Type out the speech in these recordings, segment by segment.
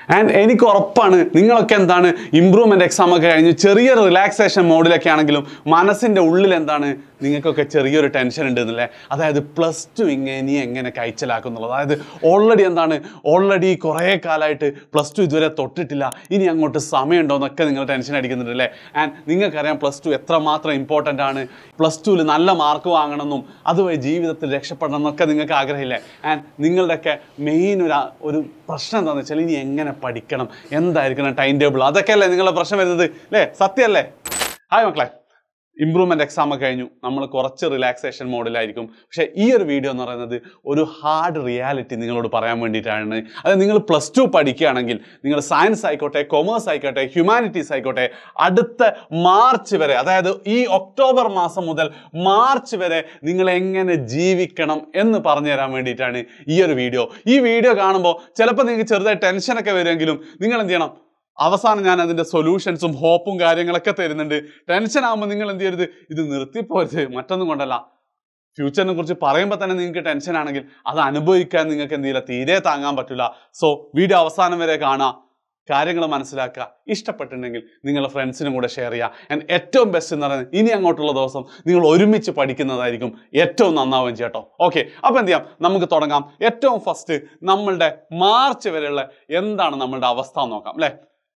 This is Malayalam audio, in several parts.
ആൻഡ് എനിക്ക് ഉറപ്പാണ് നിങ്ങളൊക്കെ എന്താണ് ഇമ്പ്രൂവ്മെന്റ് എക്സാം ഒക്കെ കഴിഞ്ഞ് ചെറിയൊരു റിലാക്സേഷൻ മോഡിലൊക്കെ ആണെങ്കിലും മനസ്സിന്റെ ഉള്ളിൽ എന്താണ് നിങ്ങൾക്കൊക്കെ ചെറിയൊരു ടെൻഷൻ ഉണ്ട് എന്നല്ലേ അതായത് പ്ലസ് ടു ഇങ്ങനെ ഇനി എങ്ങനെ കഴിച്ചലാക്കും എന്നുള്ളത് അതായത് ഓൾറെഡി എന്താണ് ഓൾറെഡി കുറേ കാലമായിട്ട് പ്ലസ് ടു ഇതുവരെ തൊട്ടിട്ടില്ല ഇനി അങ്ങോട്ട് സമയമുണ്ടോ എന്നൊക്കെ നിങ്ങൾ ടെൻഷൻ അടിക്കുന്നുണ്ട് അല്ലേ ആൻഡ് നിങ്ങൾക്കറിയാം പ്ലസ് ടു എത്രമാത്രം ഇമ്പോർട്ടൻ്റ് ആണ് പ്ലസ് ടുവിൽ നല്ല മാർക്ക് വാങ്ങണമെന്നും അതുവഴി ജീവിതത്തിൽ രക്ഷപ്പെടണം എന്നൊക്കെ നിങ്ങൾക്ക് ആഗ്രഹമില്ലേ ആൻഡ് നിങ്ങളുടെയൊക്കെ മെയിൻ ഒരു ആ- ഒരു പ്രശ്നം എന്താണെന്ന് വെച്ചാൽ ഇനി എങ്ങനെ പഠിക്കണം എന്തായിരിക്കണം ടൈം ടേബിൾ അതൊക്കെയല്ലേ നിങ്ങളുടെ പ്രശ്നം വരുന്നത് അല്ലേ സത്യമല്ലേ ഹായ് മക്കളെ ഇമ്പ്രൂവ്മെന്റ് എക്സാം ഒക്കെ കഴിഞ്ഞു നമ്മൾ കുറച്ച് റിലാക്സേഷൻ മോഡിലായിരിക്കും പക്ഷേ ഈ ഒരു വീഡിയോ എന്ന് പറയുന്നത് ഒരു ഹാർഡ് റിയാലിറ്റി നിങ്ങളോട് പറയാൻ വേണ്ടിയിട്ടാണ് അത് നിങ്ങൾ പ്ലസ് ടു പഠിക്കുകയാണെങ്കിൽ നിങ്ങൾ സയൻസ് ആയിക്കോട്ടെ കൊമേഴ്സ് ആയിക്കോട്ടെ ഹ്യൂമാനിറ്റീസ് ആയിക്കോട്ടെ അടുത്ത മാർച്ച് വരെ അതായത് ഈ ഒക്ടോബർ മാസം മുതൽ മാർച്ച് വരെ നിങ്ങൾ എങ്ങനെ ജീവിക്കണം എന്ന് പറഞ്ഞു തരാൻ വേണ്ടിയിട്ടാണ് ഈ ഒരു വീഡിയോ ഈ വീഡിയോ കാണുമ്പോൾ ചിലപ്പോൾ നിങ്ങൾക്ക് ചെറുതായി ടെൻഷനൊക്കെ വരുമെങ്കിലും നിങ്ങൾ എന്ത് ചെയ്യണം അവസാനം ഞാൻ അതിന്റെ സൊല്യൂഷൻസും ഹോപ്പും കാര്യങ്ങളൊക്കെ തരുന്നുണ്ട് ടെൻഷൻ ആകുമ്പോൾ നിങ്ങൾ എന്ത് ചെയ്യരുത് ഇത് നിർത്തിപ്പോരുത് മറ്റൊന്നും കൊണ്ടല്ല ഫ്യൂച്ചറിനെ കുറിച്ച് പറയുമ്പോൾ തന്നെ നിങ്ങൾക്ക് ടെൻഷൻ ആണെങ്കിൽ അത് അനുഭവിക്കാൻ നിങ്ങൾക്ക് എന്ത് ചെയ്യില്ല തീരെ താങ്ങാൻ പറ്റില്ല സോ വീഡിയോ അവസാനം വരെ കാണുക കാര്യങ്ങൾ മനസ്സിലാക്കുക ഇഷ്ടപ്പെട്ടിട്ടുണ്ടെങ്കിൽ നിങ്ങളുടെ ഫ്രണ്ട്സിനും കൂടെ ഷെയർ ചെയ്യുക ആൻഡ് ഏറ്റവും ബെസ്റ്റ് എന്ന് പറയുന്നത് ഇനി അങ്ങോട്ടുള്ള ദിവസം നിങ്ങൾ ഒരുമിച്ച് പഠിക്കുന്നതായിരിക്കും ഏറ്റവും നന്നാവുകയും ചേട്ടോ ഓക്കെ അപ്പോൾ എന്ത് ചെയ്യാം നമുക്ക് തുടങ്ങാം ഏറ്റവും ഫസ്റ്റ് നമ്മളുടെ മാർച്ച് വരെയുള്ള എന്താണ് നമ്മളുടെ അവസ്ഥ എന്ന് നോക്കാം അല്ലേ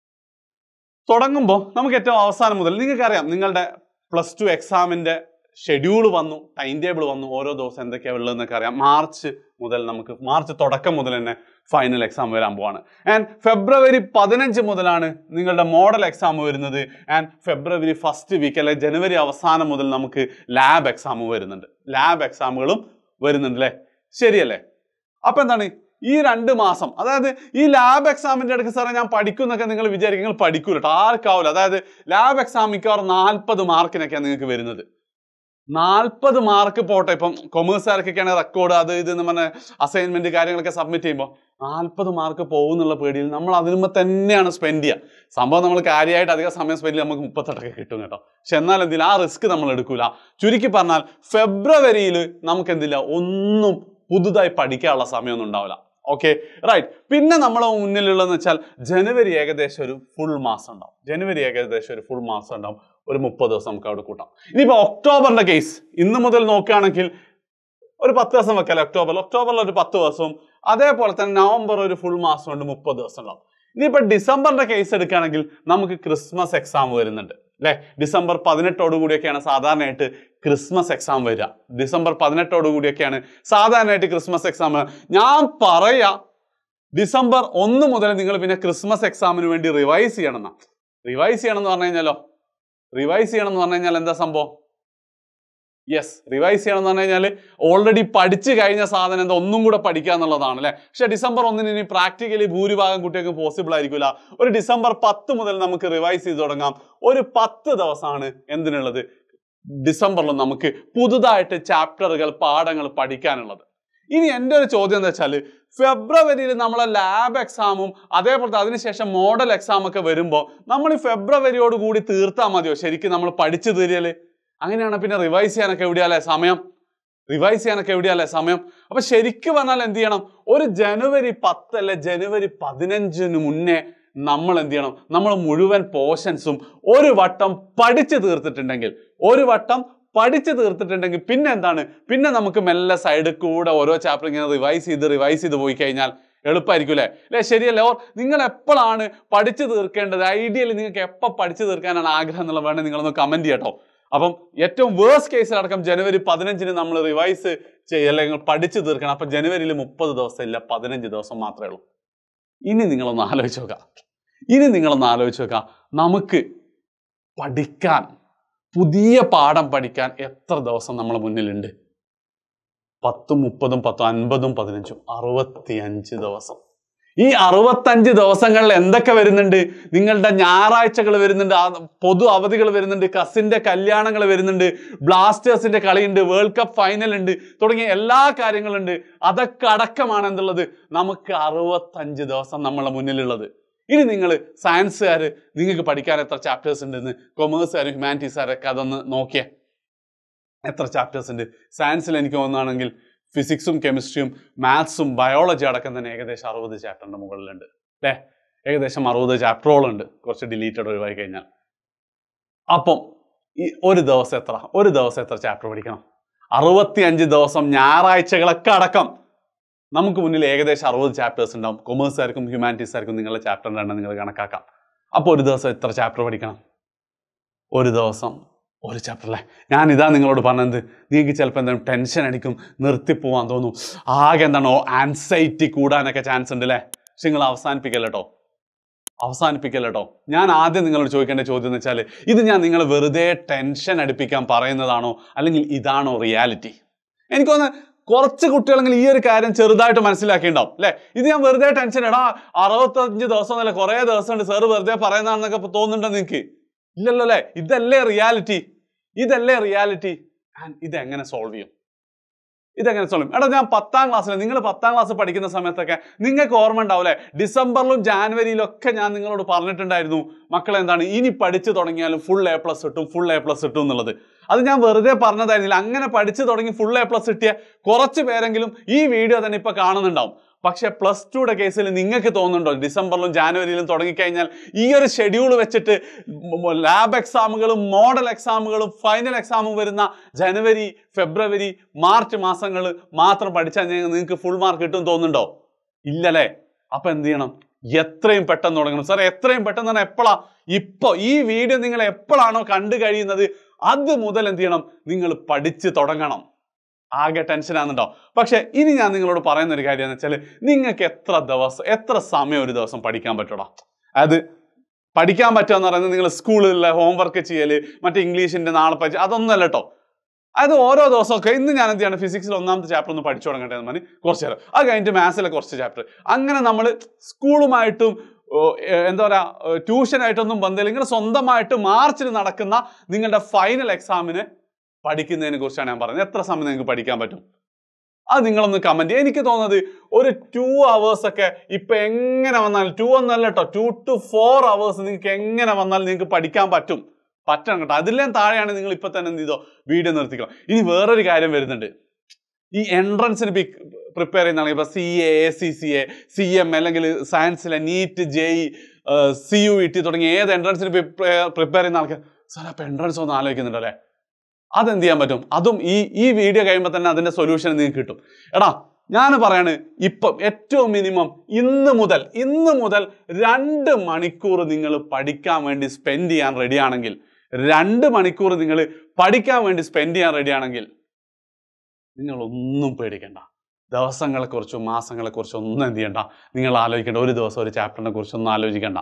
തുടങ്ങുമ്പോൾ നമുക്ക് ഏറ്റവും അവസാനം മുതൽ നിങ്ങൾക്കറിയാം നിങ്ങളുടെ പ്ലസ് ടു എക്സാമിന്റെ ഷെഡ്യൂൾ വന്നു ടൈം ടേബിൾ വന്നു ഓരോ ദിവസം എന്തൊക്കെയാണ് ഉള്ളതെന്നൊക്കെ അറിയാം മാർച്ച് മുതൽ നമുക്ക് മാർച്ച് തുടക്കം മുതൽ തന്നെ ഫൈനൽ എക്സാം വരാൻ പോവാണ് ആൻഡ് ഫെബ്രുവരി പതിനഞ്ച് മുതലാണ് നിങ്ങളുടെ മോഡൽ എക്സാം വരുന്നത് ആൻഡ് ഫെബ്രുവരി ഫസ്റ്റ് വീക്ക് അല്ലെ ജനുവരി അവസാനം മുതൽ നമുക്ക് ലാബ് എക്സാം വരുന്നുണ്ട് ലാബ് എക്സാമുകളും വരുന്നുണ്ട് അല്ലേ ശരിയല്ലേ അപ്പൊ എന്താണ് ഈ രണ്ട് മാസം അതായത് ഈ ലാബ് എക്സാമിന്റെ അടുക്ക് സാറേ ഞാൻ പഠിക്കും എന്നൊക്കെ നിങ്ങൾ വിചാരിക്കും നിങ്ങൾ പഠിക്കൂല കേട്ടോ ആർക്കാവില്ല അതായത് ലാബ് എക്സാം മിക്കവാറും നാൽപ്പത് മാർക്കിനൊക്കെയാണ് നിങ്ങൾക്ക് വരുന്നത് നാൽപ്പത് മാർക്ക് പോട്ടെ ഇപ്പം കൊമേഴ്സുകാർക്കൊക്കെയാണ് റെക്കോർഡ് അത് ഇത് എന്ന് പറഞ്ഞ അസൈൻമെന്റ് കാര്യങ്ങളൊക്കെ സബ്മിറ്റ് ചെയ്യുമ്പോൾ നാൽപ്പത് മാർക്ക് പോകുന്നുള്ള പേടിയിൽ നമ്മൾ അതിനുമ്പോൾ തന്നെയാണ് സ്പെൻഡ് ചെയ്യുക സംഭവം നമ്മൾ കാര്യമായിട്ട് അധികം സമയം സ്പെൻഡ് ചെയ്യാൻ നമുക്ക് മുപ്പത്തെട്ടൊക്കെ കിട്ടും കേട്ടോ പക്ഷെ എന്നാൽ എന്തില്ല ആ റിസ്ക് നമ്മൾ എടുക്കൂല ചുരുക്കി പറഞ്ഞാൽ ഫെബ്രുവരിയിൽ നമുക്ക് എന്തില്ല ഒന്നും പുതുതായി പഠിക്കാനുള്ള സമയമൊന്നും ഉണ്ടാവില്ല ഓക്കെ റൈറ്റ് പിന്നെ നമ്മളെ മുന്നിലുള്ളതെന്ന് വെച്ചാൽ ജനുവരി ഏകദേശം ഒരു ഫുൾ മാസം ഉണ്ടാവും ജനുവരി ഏകദേശം ഒരു ഫുൾ മാസം ഉണ്ടാവും ഒരു മുപ്പത് ദിവസം നമുക്ക് അവിടെ കൂട്ടാം ഇനിയിപ്പോൾ ഒക്ടോബറിന്റെ കേസ് ഇന്ന് മുതൽ നോക്കുകയാണെങ്കിൽ ഒരു പത്ത് ദിവസം വെക്കാല്ലേ ഒക്ടോബറിൽ ഒക്ടോബറിൽ ഒരു പത്ത് ദിവസവും അതേപോലെ തന്നെ നവംബർ ഒരു ഫുൾ മാസം കൊണ്ട് മുപ്പത് ദിവസം ഉണ്ടാവും ഇനിയിപ്പോൾ ഡിസംബറിന്റെ കേസ് എടുക്കുകയാണെങ്കിൽ നമുക്ക് ക്രിസ്മസ് എക്സാം വരുന്നുണ്ട് അല്ലെ ഡിസംബർ പതിനെട്ടോട് കൂടിയൊക്കെയാണ് സാധാരണയായിട്ട് ക്രിസ്മസ് എക്സാം വരിക ഡിസംബർ പതിനെട്ടോട് കൂടിയൊക്കെയാണ് സാധാരണയായിട്ട് ക്രിസ്മസ് എക്സാം ഞാൻ പറയാ ഡിസംബർ ഒന്ന് മുതൽ നിങ്ങൾ പിന്നെ ക്രിസ്മസ് എക്സാമിന് വേണ്ടി റിവൈസ് ചെയ്യണം എന്നാ റിവൈസ് ചെയ്യണം എന്ന് പറഞ്ഞു കഴിഞ്ഞാലോ റിവൈസ് ചെയ്യണം എന്ന് പറഞ്ഞു കഴിഞ്ഞാൽ എന്താ സംഭവം യെസ് റിവൈസ് ചെയ്യണം എന്ന് പറഞ്ഞു കഴിഞ്ഞാൽ ഓൾറെഡി പഠിച്ചു കഴിഞ്ഞ സാധനം എന്താ ഒന്നും കൂടെ പഠിക്കുക എന്നുള്ളതാണ് അല്ലെ പക്ഷെ ഡിസംബർ ഒന്നിന് ഇനി പ്രാക്ടിക്കലി ഭൂരിഭാഗം കുട്ടികൾക്ക് പോസിബിൾ ആയിരിക്കില്ല ഒരു ഡിസംബർ പത്ത് മുതൽ നമുക്ക് റിവൈസ് ചെയ്ത് തുടങ്ങാം ഒരു പത്ത് ദിവസമാണ് എന്തിനുള്ളത് ഡിസംബറിൽ നമുക്ക് പുതുതായിട്ട് ചാപ്റ്ററുകൾ പാഠങ്ങൾ പഠിക്കാനുള്ളത് ഇനി എൻ്റെ ഒരു ചോദ്യം എന്താ വെച്ചാൽ ഫെബ്രുവരിയിൽ നമ്മളെ ലാബ് എക്സാമും അതേപോലെ അതിനുശേഷം മോഡൽ എക്സാം ഒക്കെ വരുമ്പോൾ നമ്മൾ ഈ ഫെബ്രുവരിയോട് കൂടി തീർത്താൽ മതിയോ ശരിക്കും നമ്മൾ പഠിച്ചു തീരിയല് അങ്ങനെയാണ് പിന്നെ റിവൈസ് ചെയ്യാനൊക്കെ എവിടെയല്ലേ സമയം റിവൈസ് ചെയ്യാനൊക്കെ എവിടെയല്ലേ സമയം അപ്പൊ ശരിക്കും പറഞ്ഞാൽ എന്ത് ചെയ്യണം ഒരു ജനുവരി പത്ത് അല്ലെ ജനുവരി പതിനഞ്ചിന് മുന്നേ നമ്മൾ എന്ത് ചെയ്യണം നമ്മൾ മുഴുവൻ പോർഷൻസും ഒരു വട്ടം പഠിച്ചു തീർത്തിട്ടുണ്ടെങ്കിൽ ഒരു വട്ടം പഠിച്ചു തീർത്തിട്ടുണ്ടെങ്കിൽ പിന്നെ എന്താണ് പിന്നെ നമുക്ക് മെല്ലെ സൈഡിൽ കൂടെ ഓരോ ചാപ്റ്റർ ഇങ്ങനെ റിവൈസ് ചെയ്ത് റിവൈസ് ചെയ്ത് പോയി കഴിഞ്ഞാൽ എളുപ്പമായിരിക്കും അല്ലേ അല്ലേ ശരിയല്ലേ ഓർ നിങ്ങൾ എപ്പോഴാണ് പഠിച്ചു തീർക്കേണ്ടത് ഐഡിയലി നിങ്ങൾക്ക് എപ്പോൾ പഠിച്ചു തീർക്കാനാണ് ആഗ്രഹം എന്നുള്ള വേണേൽ നിങ്ങളൊന്ന് കമന്റ് ചെയ്യട്ടോ അപ്പം ഏറ്റവും വേഴ്സ് കേസിലടക്കം ജനുവരി പതിനഞ്ചിന് നമ്മൾ റിവൈസ് ചെയ്യുക അല്ലെങ്കിൽ പഠിച്ചു തീർക്കണം അപ്പം ജനുവരിയിൽ മുപ്പത് ദിവസം ഇല്ല പതിനഞ്ച് ദിവസം മാത്രമേ ഉള്ളൂ ഇനി നിങ്ങളൊന്ന് ആലോചിച്ച് നോക്കാം ഇനി നിങ്ങളൊന്ന് ആലോചിച്ച് നോക്കാം നമുക്ക് പഠിക്കാൻ പുതിയ പാഠം പഠിക്കാൻ എത്ര ദിവസം നമ്മളെ മുന്നിലുണ്ട് പത്തും മുപ്പതും പത്തും അൻപതും പതിനഞ്ചും അറുപത്തിയഞ്ച് ദിവസം ഈ അറുപത്തഞ്ച് ദിവസങ്ങളിൽ എന്തൊക്കെ വരുന്നുണ്ട് നിങ്ങളുടെ ഞായറാഴ്ചകൾ വരുന്നുണ്ട് ആ പൊതു അവധികൾ വരുന്നുണ്ട് കസിന്റെ കല്യാണങ്ങൾ വരുന്നുണ്ട് ബ്ലാസ്റ്റേഴ്സിന്റെ കളിയുണ്ട് വേൾഡ് കപ്പ് ഫൈനൽ ഉണ്ട് തുടങ്ങിയ എല്ലാ കാര്യങ്ങളുണ്ട് അതൊക്കെ അടക്കമാണ് എന്തുള്ളത് നമുക്ക് അറുപത്തഞ്ച് ദിവസം നമ്മളെ മുന്നിലുള്ളത് ഇനി നിങ്ങൾ സയൻസുകാർ നിങ്ങൾക്ക് പഠിക്കാൻ എത്ര ചാപ്റ്റേഴ്സ് ഉണ്ടെന്ന് കൊമേഴ്സുകാരും ഹ്യൂമാനിറ്റീസുകാരൊക്കെ അതൊന്ന് നോക്കിയേ എത്ര ചാപ്റ്റേഴ്സ് ഉണ്ട് സയൻസിൽ എനിക്ക് തോന്നുകയാണെങ്കിൽ ഫിസിക്സും കെമിസ്ട്രിയും മാത്സും ബയോളജി അടക്കം തന്നെ ഏകദേശം അറുപത് ചാപ്റ്ററിന്റെ മുകളിലുണ്ട് അല്ലേ ഏകദേശം അറുപത് ചാപ്റ്ററോളം ഉണ്ട് കുറച്ച് ഡിലീറ്റഡ് ഒഴിവായി കഴിഞ്ഞാൽ അപ്പം ഈ ഒരു ദിവസം എത്ര ഒരു ദിവസം എത്ര ചാപ്റ്റർ പഠിക്കണം അറുപത്തിയഞ്ച് ദിവസം ഞായറാഴ്ചകളൊക്കെ അടക്കം നമുക്ക് മുന്നിൽ ഏകദേശം അറുപത് ചാപ്റ്റേഴ്സ് ഉണ്ടാവും കൊമേഴ്സുകാർക്കും ഹ്യൂമാനിറ്റീസുകാർക്കും നിങ്ങളുടെ ചാപ്റ്ററിൻ്റെ എണ്ണം നിങ്ങൾ കണക്കാക്കാം അപ്പോൾ ഒരു ദിവസം എത്ര ചാപ്റ്റർ പഠിക്കണം ഒരു ദിവസം ഒരു ചാപ്റ്റർ അല്ലേ ഞാൻ ഇതാ നിങ്ങളോട് പറഞ്ഞത് നിങ്ങൾക്ക് ചിലപ്പോൾ എന്തെങ്കിലും ടെൻഷൻ അടിക്കും നിർത്തിപ്പോവാൻ തോന്നും ആകെ എന്താണോ ആൻസൈറ്റി കൂടാനൊക്കെ ചാൻസ് ഉണ്ട് അല്ലേ പക്ഷെ നിങ്ങൾ അവസാനിപ്പിക്കല്ല കേട്ടോ അവസാനിപ്പിക്കല്ല കേട്ടോ ഞാൻ ആദ്യം നിങ്ങളോട് ചോദിക്കേണ്ട ചോദ്യം എന്ന് വെച്ചാൽ ഇത് ഞാൻ നിങ്ങൾ വെറുതെ ടെൻഷൻ അടുപ്പിക്കാൻ പറയുന്നതാണോ അല്ലെങ്കിൽ ഇതാണോ റിയാലിറ്റി എനിക്ക് തോന്നുന്നു കുറച്ച് കുട്ടികളെങ്കിലും ഈ ഒരു കാര്യം ചെറുതായിട്ട് മനസ്സിലാക്കിയിട്ടുണ്ടാവും അല്ലെ ഇത് ഞാൻ വെറുതെ ടെൻഷൻ എടാ അറുപത്തഞ്ച് ദിവസം എന്നല്ല കുറേ ദിവസം ഉണ്ട് സാറ് വെറുതെ പറയുന്നതാണെന്നൊക്കെ ഇപ്പൊ തോന്നുന്നുണ്ടോ നിങ്ങൾക്ക് ഇല്ലല്ലോ അല്ലേ ഇതല്ലേ റിയാലിറ്റി ഇതല്ലേ റിയാലിറ്റി ഇതെങ്ങനെ സോൾവ് ചെയ്യും ഇതെങ്ങനെ സോൾവ് ചെയ്യും എടാ ഞാൻ പത്താം ക്ലാസ്സിൽ നിങ്ങൾ പത്താം ക്ലാസ് പഠിക്കുന്ന സമയത്തൊക്കെ നിങ്ങൾക്ക് ഓർമ്മ ഉണ്ടാവില്ലേ ഡിസംബറിലും ജാനുവരിയിലും ഒക്കെ ഞാൻ നിങ്ങളോട് പറഞ്ഞിട്ടുണ്ടായിരുന്നു മക്കളെ എന്താണ് ഇനി പഠിച്ചു തുടങ്ങിയാലും ഫുൾ എ പ്ലസ് കിട്ടും ഫുൾ എ പ്ലസ് കിട്ടും എന്നുള്ളത് അത് ഞാൻ വെറുതെ പറഞ്ഞതായിരുന്നില്ല അങ്ങനെ പഠിച്ചു തുടങ്ങി ഫുൾ എ പ്ലസ് കിട്ടിയ കുറച്ച് പേരെങ്കിലും ഈ വീഡിയോ തന്നെ ഇപ്പൊ കാണുന്നുണ്ടാവും പക്ഷെ പ്ലസ് ടുയുടെ കേസിൽ നിങ്ങൾക്ക് തോന്നുന്നുണ്ടോ ഡിസംബറിലും ജാനുവരിയിലും തുടങ്ങിക്കഴിഞ്ഞാൽ ഈ ഒരു ഷെഡ്യൂൾ വെച്ചിട്ട് ലാബ് എക്സാമുകളും മോഡൽ എക്സാമുകളും ഫൈനൽ എക്സാമും വരുന്ന ജനുവരി ഫെബ്രുവരി മാർച്ച് മാസങ്ങൾ മാത്രം പഠിച്ചാൽ നിങ്ങൾക്ക് ഫുൾ മാർക്ക് കിട്ടും തോന്നുന്നുണ്ടോ ഇല്ലല്ലേ അപ്പൊ എന്ത് ചെയ്യണം എത്രയും പെട്ടെന്ന് തുടങ്ങണം സാർ എത്രയും പെട്ടെന്ന് പറഞ്ഞാൽ എപ്പോഴാ ഇപ്പൊ ഈ വീഡിയോ നിങ്ങൾ എപ്പോഴാണോ കണ്ടു കഴിയുന്നത് അത് മുതൽ എന്ത് ചെയ്യണം നിങ്ങൾ പഠിച്ച് തുടങ്ങണം ആകെ ടെൻഷൻ ആകുന്നുണ്ടോ പക്ഷെ ഇനി ഞാൻ നിങ്ങളോട് പറയുന്ന ഒരു കാര്യം എന്ന് വെച്ചാൽ നിങ്ങൾക്ക് എത്ര ദിവസം എത്ര സമയം ഒരു ദിവസം പഠിക്കാൻ പറ്റൂടാ അത് പഠിക്കാൻ പറ്റുക എന്ന് പറയുന്നത് നിങ്ങൾ സ്കൂളിലെ ഹോംവർക്ക് ചെയ്യല് മറ്റേ ഇംഗ്ലീഷിന്റെ നാളെ പഠിച്ച് അതൊന്നല്ല കേട്ടോ അത് ഓരോ ദിവസമൊക്കെ ഇന്ന് ഞാൻ എന്ത് ചെയ്യണം ഫിസിക്സിൽ ഒന്നാമത്തെ ചാപ്റ്റർ ഒന്ന് പഠിച്ചു തുടങ്ങട്ടെ എന്ന് പറഞ്ഞ് കുറച്ച് നേരം അത് കഴിഞ്ഞിട്ട് മാത്സിലെ കുറച്ച് ചാപ്റ്റർ അങ്ങനെ നമ്മൾ സ്കൂളുമായിട്ടും ഓ, ഏ, എന്താ പറയാ ട്യൂഷനായിട്ടൊന്നും ബന്ധമില്ല ഇങ്ങനെ സ്വന്തമായിട്ട് മാർച്ചിൽ നടക്കുന്ന നിങ്ങളുടെ ഫൈനൽ എക്സാമിന് പഠിക്കുന്നതിനെ കുറിച്ചാണ് ഞാൻ പറഞ്ഞത് എത്ര സമയം നിങ്ങൾക്ക് പഠിക്കാൻ പറ്റും അത് നിങ്ങളൊന്ന് കമന്റ് ചെയ്യുക എനിക്ക് തോന്നുന്നത് ഒരു ടു അവേഴ്സ് ഒക്കെ ഇപ്പൊ എങ്ങനെ വന്നാലും ടു ഒന്നല്ല കേട്ടോ ടു ടു ഫോർ അവേഴ്സ് നിങ്ങൾക്ക് എങ്ങനെ വന്നാലും നിങ്ങൾക്ക് പഠിക്കാൻ പറ്റും പറ്റണം കേട്ടോ അതിലേം താഴെയാണ് നിങ്ങൾ ഇപ്പൊ തന്നെ എന്ത് ചെയ്തോ വീഡിയോ നിർത്തിക്കോ ഇനി വേറൊരു കാര്യം വരുന്നുണ്ട് ഈ എൻട്രൻസിന് പ്രിപ്പയർ ചെയ്യുന്നതാണെങ്കിൽ ഇപ്പൊ C A A C C A C M അല്ലെങ്കിൽ സയൻസിലെ NEET J C U E T തുടങ്ങിയ ഏത് എൻട്രൻസിന് പ്രിപ്പയർ ചെയ്യുന്ന ആൾക്കാർ സാർ അപ്പൊ എൻട്രൻസ് ഒന്ന് ആലോചിക്കുന്നുണ്ടോ അല്ലേ അതെന്ത് ചെയ്യാൻ പറ്റും അതും ഈ ഈ വീഡിയോ കഴിയുമ്പോൾ തന്നെ അതിന്റെ സൊല്യൂഷൻ നിങ്ങൾക്ക് കിട്ടും എടാ ഞാൻ പറയാണ് ഇപ്പം ഏറ്റവും മിനിമം ഇന്ന് മുതൽ ഇന്ന് മുതൽ രണ്ട് മണിക്കൂർ നിങ്ങൾ പഠിക്കാൻ വേണ്ടി സ്പെൻഡ് ചെയ്യാൻ റെഡിയാണെങ്കിൽ രണ്ട് മണിക്കൂർ നിങ്ങൾ പഠിക്കാൻ വേണ്ടി സ്പെൻഡ് ചെയ്യാൻ റെഡിയാണെങ്കിൽ നിങ്ങൾ ഒന്നും പേടിക്കണ്ട ദിവസങ്ങളെ കുറിച്ചും മാസങ്ങളെ കുറിച്ചും ഒന്നും എന്ത് ചെയ്യണ്ട നിങ്ങൾ ആലോചിക്കേണ്ട ഒരു ദിവസം ഒരു ചാപ്റ്ററിനെ കുറിച്ചൊന്നും ആലോചിക്കണ്ട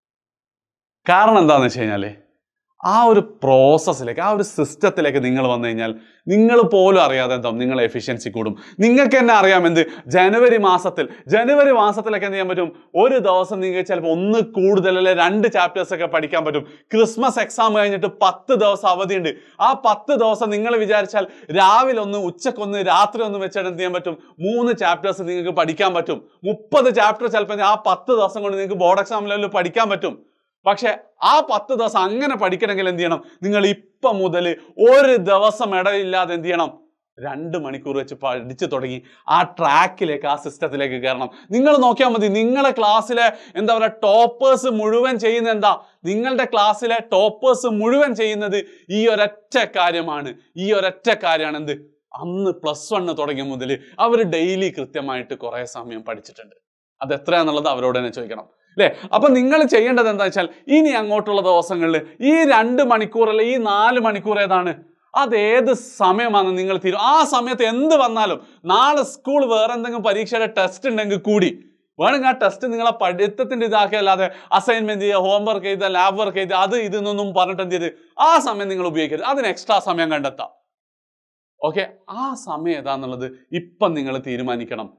കാരണം എന്താണെന്ന് വെച്ച് കഴിഞ്ഞാൽ ആ ഒരു പ്രോസസ്സിലേക്ക് ആ ഒരു സിസ്റ്റത്തിലേക്ക് നിങ്ങൾ വന്നു കഴിഞ്ഞാൽ നിങ്ങൾ പോലും അറിയാതെ എന്താ നിങ്ങളെ എഫിഷ്യൻസി കൂടും നിങ്ങൾക്ക് തന്നെ അറിയാം എന്ത് ജനുവരി മാസത്തിൽ ജനുവരി മാസത്തിലൊക്കെ എന്ത് ചെയ്യാൻ പറ്റും ഒരു ദിവസം നിങ്ങൾക്ക് ചിലപ്പോൾ ഒന്ന് കൂടുതൽ അല്ലെ രണ്ട് ചാപ്റ്റേഴ്സ് ഒക്കെ പഠിക്കാൻ പറ്റും ക്രിസ്മസ് എക്സാം കഴിഞ്ഞിട്ട് പത്ത് ദിവസം അവധിയുണ്ട് ആ പത്ത് ദിവസം നിങ്ങൾ വിചാരിച്ചാൽ രാവിലെ ഒന്ന് ഉച്ചക്കൊന്ന് രാത്രി ഒന്ന് വെച്ചിട്ട് എന്ത് ചെയ്യാൻ പറ്റും മൂന്ന് ചാപ്റ്റേഴ്സ് നിങ്ങൾക്ക് പഠിക്കാൻ പറ്റും മുപ്പത് ചാപ്റ്റർ ചിലപ്പോൾ ആ പത്ത് ദിവസം കൊണ്ട് നിങ്ങൾക്ക് ബോർഡ് എക്സാം ലെവലിൽ പഠിക്കാൻ പറ്റും പക്ഷെ ആ പത്ത് ദിവസം അങ്ങനെ പഠിക്കണമെങ്കിൽ എന്ത് ചെയ്യണം നിങ്ങൾ ഇപ്പം മുതൽ ഒരു ദിവസം ഇടയില്ലാതെ എന്ത് ചെയ്യണം രണ്ട് മണിക്കൂർ വെച്ച് പഠിച്ചു തുടങ്ങി ആ ട്രാക്കിലേക്ക് ആ സിസ്റ്റത്തിലേക്ക് കയറണം നിങ്ങൾ നോക്കിയാൽ മതി നിങ്ങളെ ക്ലാസ്സിലെ എന്താ പറയുക ടോപ്പേഴ്സ് മുഴുവൻ ചെയ്യുന്ന എന്താ നിങ്ങളുടെ ക്ലാസ്സിലെ ടോപ്പേഴ്സ് മുഴുവൻ ചെയ്യുന്നത് ഈ ഒരൊറ്റ കാര്യമാണ് ഈ ഒരൊറ്റ കാര്യമാണ് എന്ത് അന്ന് പ്ലസ് വണ്ണ് തുടങ്ങിയ മുതൽ അവർ ഡെയിലി കൃത്യമായിട്ട് കുറേ സമയം പഠിച്ചിട്ടുണ്ട് അത് എത്രയാന്നുള്ളത് അവരോട് തന്നെ ചോദിക്കണം അല്ലേ അപ്പൊ നിങ്ങൾ ചെയ്യേണ്ടത് എന്താ വെച്ചാൽ ഇനി അങ്ങോട്ടുള്ള ദിവസങ്ങളിൽ ഈ രണ്ട് മണിക്കൂർ അല്ലെ ഈ നാല് മണിക്കൂർ ഏതാണ് അത് ഏത് സമയമാണ് നിങ്ങൾ തീരും ആ സമയത്ത് എന്ത് വന്നാലും നാളെ സ്കൂൾ വേറെ എന്തെങ്കിലും പരീക്ഷയുടെ ടെസ്റ്റ് ഉണ്ടെങ്കിൽ കൂടി വേണമെങ്കിൽ ആ ടെസ്റ്റ് നിങ്ങളെ പഠിത്തത്തിന്റെ ഇതാക്കിയല്ലാതെ അസൈൻമെന്റ് ചെയ്യുക ഹോംവർക്ക് ചെയ്ത ലാബ് വർക്ക് ചെയ്ത് അത് ഇതെന്നൊന്നും പറഞ്ഞിട്ട് എന്ത് ചെയ്ത് ആ സമയം നിങ്ങൾ ഉപയോഗിക്കരുത് അതിന് എക്സ്ട്രാ സമയം കണ്ടെത്താം ഓക്കെ ആ സമയം ഏതാന്നുള്ളത് ഇപ്പം നിങ്ങൾ തീരുമാനിക്കണം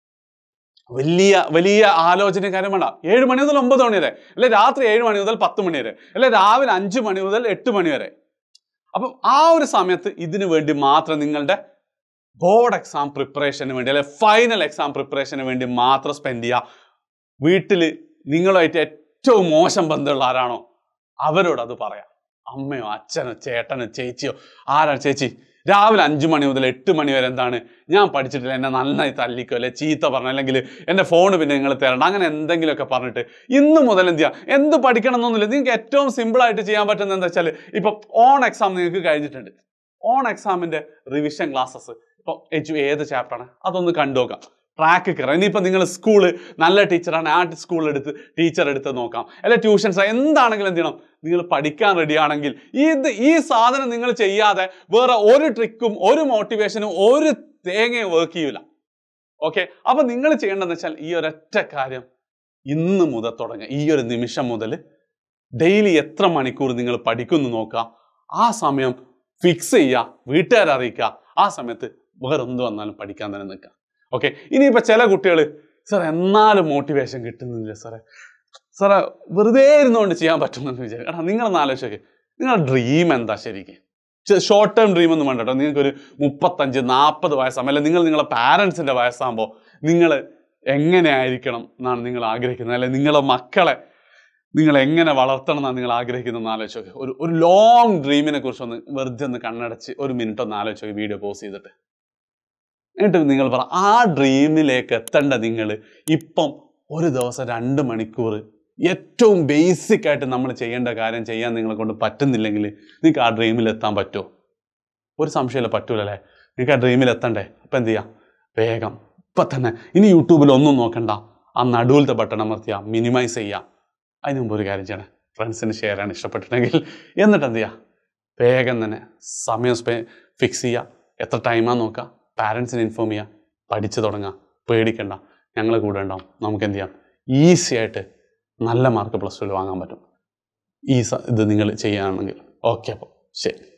വലിയ വലിയ ആലോചന കാര്യം വേണ്ട ഏഴ് മണി മുതൽ ഒമ്പത് മണി വരെ അല്ലെ രാത്രി ഏഴ് മണി മുതൽ പത്ത് മണി വരെ അല്ലെ രാവിലെ അഞ്ച് മണി മുതൽ എട്ട് മണി വരെ അപ്പം ആ ഒരു സമയത്ത് ഇതിനു വേണ്ടി മാത്രം നിങ്ങളുടെ ബോർഡ് എക്സാം പ്രിപ്പറേഷന് വേണ്ടി അല്ലെ ഫൈനൽ എക്സാം പ്രിപ്പറേഷന് വേണ്ടി മാത്രം സ്പെൻഡ് ചെയ്യുക വീട്ടിൽ നിങ്ങളുമായിട്ട് ഏറ്റവും മോശം ബന്ധമുള്ള ആരാണോ അവരോട് അത് പറയാം അമ്മയോ അച്ഛനോ ചേട്ടനോ ചേച്ചിയോ ആരാണ് ചേച്ചി രാവിലെ അഞ്ച് മണി മുതൽ എട്ട് മണി വരെ എന്താണ് ഞാൻ പഠിച്ചിട്ടില്ല എന്നെ നന്നായി തല്ലിക്കോ അല്ലെ ചീത്ത പറഞ്ഞു അല്ലെങ്കിൽ എൻ്റെ ഫോൺ പിന്നെ നിങ്ങൾ തരണ്ട അങ്ങനെ എന്തെങ്കിലുമൊക്കെ പറഞ്ഞിട്ട് ഇന്ന് മുതൽ എന്ത് ചെയ്യാം എന്ത് പഠിക്കണം എന്നൊന്നുമില്ല നിങ്ങൾക്ക് ഏറ്റവും സിമ്പിളായിട്ട് ചെയ്യാൻ പറ്റുന്നത് എന്താ വെച്ചാൽ ഇപ്പം ഓൺ എക്സാം നിങ്ങൾക്ക് കഴിഞ്ഞിട്ടുണ്ട് ഓൺ എക്സാമിൻ്റെ റിവിഷൻ ക്ലാസ്സസ് ഇപ്പോൾ എജു ഏത് ചാപ്റ്ററാണ് അതൊന്ന് കണ്ടു നോക്കാം ട്രാക്ക് കയറാം ഇനിയിപ്പോൾ നിങ്ങൾ സ്കൂള് നല്ല ടീച്ചറാണ് ആ സ്കൂൾ എടുത്ത് ടീച്ചർ എടുത്ത് നോക്കാം അല്ലെ ട്യൂഷൻസ് എന്താണെങ്കിലും എന്ത് ചെയ്യണം നിങ്ങൾ പഠിക്കാൻ റെഡി ആണെങ്കിൽ ഇത് ഈ സാധനം നിങ്ങൾ ചെയ്യാതെ വേറെ ഒരു ട്രിക്കും ഒരു മോട്ടിവേഷനും ഒരു തേങ്ങയും വർക്ക് ചെയ്യൂല ഓക്കെ അപ്പൊ നിങ്ങൾ ചെയ്യേണ്ടതെന്ന് വെച്ചാൽ ഈ ഒരൊറ്റ കാര്യം ഇന്ന് മുതൽ തുടങ്ങുക ഈ ഒരു നിമിഷം മുതൽ ഡെയിലി എത്ര മണിക്കൂർ നിങ്ങൾ പഠിക്കുന്നു നോക്കുക ആ സമയം ഫിക്സ് ചെയ്യുക വീട്ടുകാരെ അറിയിക്കുക ആ സമയത്ത് വേറെ എന്ത് വന്നാലും പഠിക്കാൻ തന്നെ നിൽക്കുക ഓക്കെ ഇനിയിപ്പോൾ ചില കുട്ടികൾ സാർ എന്നാലും മോട്ടിവേഷൻ കിട്ടുന്നില്ല സാറേ സാറേ വെറുതെ ഇരുന്നുകൊണ്ട് ചെയ്യാൻ പറ്റുമെന്ന് വിചാരിക്കും എടാ നിങ്ങളൊന്ന് ആലോചിച്ചോക്കെ നിങ്ങളുടെ ഡ്രീം എന്താ ശരിക്കും ഷോർട്ട് ടേം ഡ്രീം ഒന്നും വേണ്ട കേട്ടോ നിങ്ങൾക്കൊരു മുപ്പത്തഞ്ച് നാൽപ്പത് വയസ്സാകുമ്പോൾ അല്ലെങ്കിൽ നിങ്ങൾ നിങ്ങളെ പാരൻസിൻ്റെ വയസ്സാകുമ്പോൾ നിങ്ങൾ എങ്ങനെ ആയിരിക്കണം എന്നാണ് നിങ്ങൾ ആഗ്രഹിക്കുന്നത് അല്ലെങ്കിൽ നിങ്ങളെ മക്കളെ നിങ്ങൾ എങ്ങനെ വളർത്തണം എന്നാണ് നിങ്ങൾ ആഗ്രഹിക്കുന്നതെന്ന് ആലോചിച്ച് നോക്കുക ഒരു ഒരു ലോങ് ഡ്രീമിനെ കുറിച്ച് ഒന്ന് വെറുതെ ഒന്ന് കണ്ണടച്ച് ഒരു മിനിറ്റ് ഒന്ന് ആലോചിച്ച് നോക്കി വീഡിയോ പോസ് ചെയ്തിട്ട് എന്നിട്ട് നിങ്ങൾ പറ ആ ഡ്രീമിലേക്ക് എത്തേണ്ട നിങ്ങൾ ഇപ്പം ഒരു ദിവസം രണ്ട് മണിക്കൂർ ഏറ്റവും ബേസിക് ആയിട്ട് നമ്മൾ ചെയ്യേണ്ട കാര്യം ചെയ്യാൻ നിങ്ങളെ കൊണ്ട് പറ്റുന്നില്ലെങ്കിൽ നിങ്ങൾക്ക് ആ ഡ്രീമിൽ എത്താൻ പറ്റുമോ ഒരു സംശയമില്ല പറ്റൂലല്ലേ നിങ്ങൾക്ക് ആ ഡ്രീമിൽ എത്തണ്ടേ അപ്പം എന്ത് ചെയ്യാം വേഗം ഇപ്പം തന്നെ ഇനി യൂട്യൂബിൽ ഒന്നും നോക്കണ്ട ആ നടുവിലത്തെ ബട്ടൺ അമർത്തിയാൽ മിനിമൈസ് ചെയ്യാം അതിന് മുമ്പ് ഒരു കാര്യം ചെയ്യണം ഫ്രണ്ട്സിന് ഷെയർ ആണ് ഇഷ്ടപ്പെട്ടിട്ടുണ്ടെങ്കിൽ എന്നിട്ട് എന്ത് ചെയ്യുക വേഗം തന്നെ സമയം സ്പെ ഫിക്സ് ചെയ്യുക എത്ര ടൈമാന്ന് നോക്കുക പാരൻസിനെ ഇൻഫോം ചെയ്യുക പഠിച്ചു തുടങ്ങുക പേടിക്കണ്ട ഞങ്ങൾ കൂടെ ഉണ്ടാവും നമുക്ക് എന്ത് ചെയ്യാം ഈസി ആയിട്ട് നല്ല മാർക്ക് പ്ലസ് ടുവിൽ വാങ്ങാൻ പറ്റും ഈ സ ഇത് നിങ്ങൾ ചെയ്യുകയാണെങ്കിൽ ഓക്കെ അപ്പോൾ ശരി